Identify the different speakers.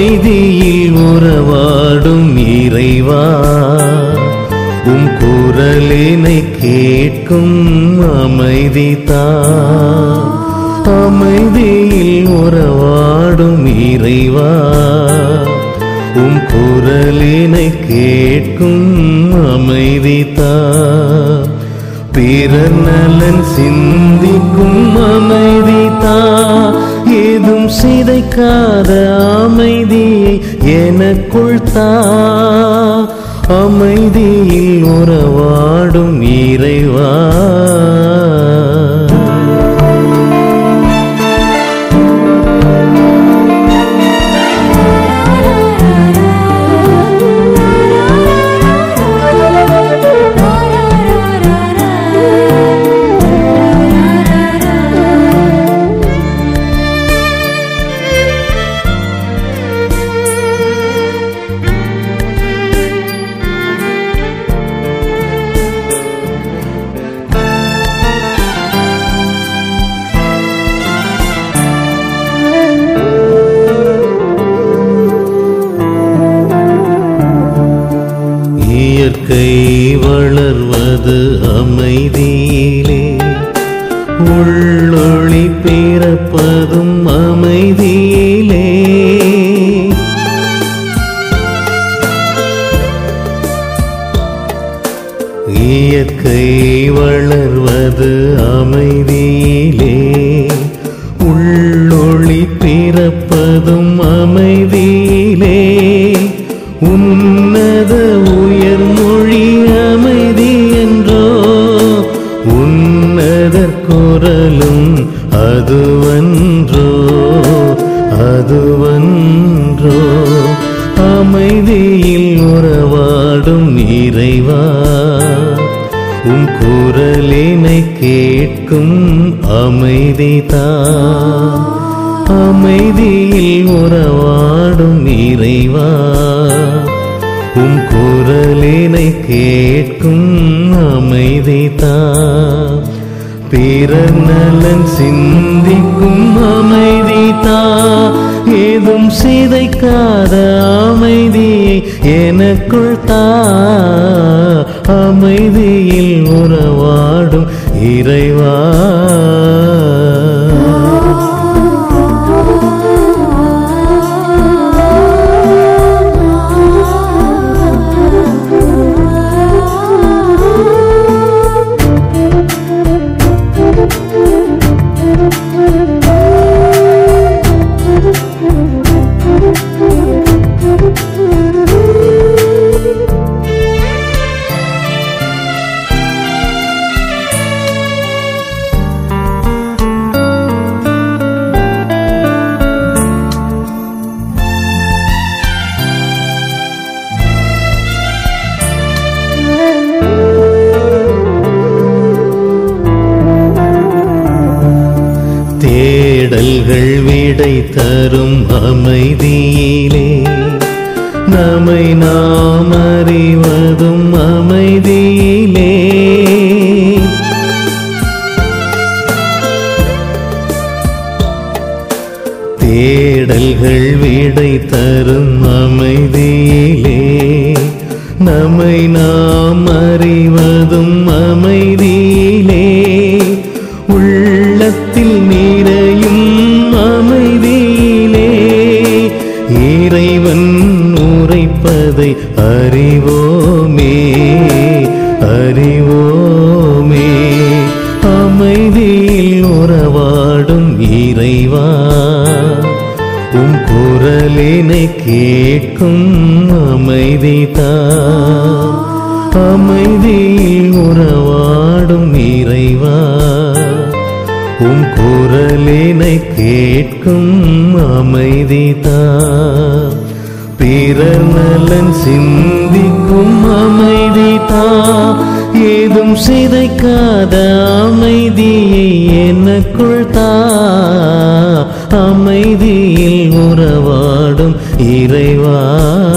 Speaker 1: அமைதியில் உறவாடும் இறைவா உம் குரலினை கேட்கும் அமைதி தா அமைதியில் உறவாடும் இறைவா உம் குரலினை கேட்கும் அமைதி தா பிறர் நலன் சிந்திக்கும் அமைதி தா ஏதும் சிதைக்காத அமைதியை எனக்குள் தா அமைதியில் உறவாடும் இறைவா இயற்கை வளர்வது அமைதியிலே உள்ளொளி பிறப்பதும் அமைதியிலே இயற்கை வளர்வது அமைதியிலே உள்ளொளி பிறப்பதும் அமைதியிலே உன்னத உயர்மொழி அமைதி என்றோ உன்னதர் குரலும் அதுவன்றோ அதுவன்றோ அமைதியில் உறவாடும் இறைவா உம் குரலினை கேட்கும் அமைதிதா அமைதியில் உறவாடும் இறைவா உம் குரலினை கேட்கும் அமைதிதா பிறர் நலன் சிந்திக்கும் அமைதிதா ஏதும் சிதைக்காத அமைதியை எனக்குள் தா அமைதியில் உறவாடும் இறைவா தேடல்கள் விடை தரும் அமைதியிலே நம்மை நாம் அறிவதும் அமைதியிலே தேடல்கள் விடை தரும் அமைதியிலே நம்மை நாம் அறிவதும் அமைதியிலே உள்ளத்தில் நிறையும் அமைதியிலே இறைவன் உரைப்பதை அறிவோமே அறிவோமே அமைதியில் உறவாடும் இறைவா உம் குரலினை கேட்கும் அமைதிதா அமைதியில் உறவாடும் இறைவா உம் குரலினை கேட்கும் அமைதிதா பிறர் நலன் சிந்திக்கும் அமைதிதா ஏதும் சிதைக்காத அமைதியை எனக்குள் தா அமைதியில் உறவாடும் இறைவா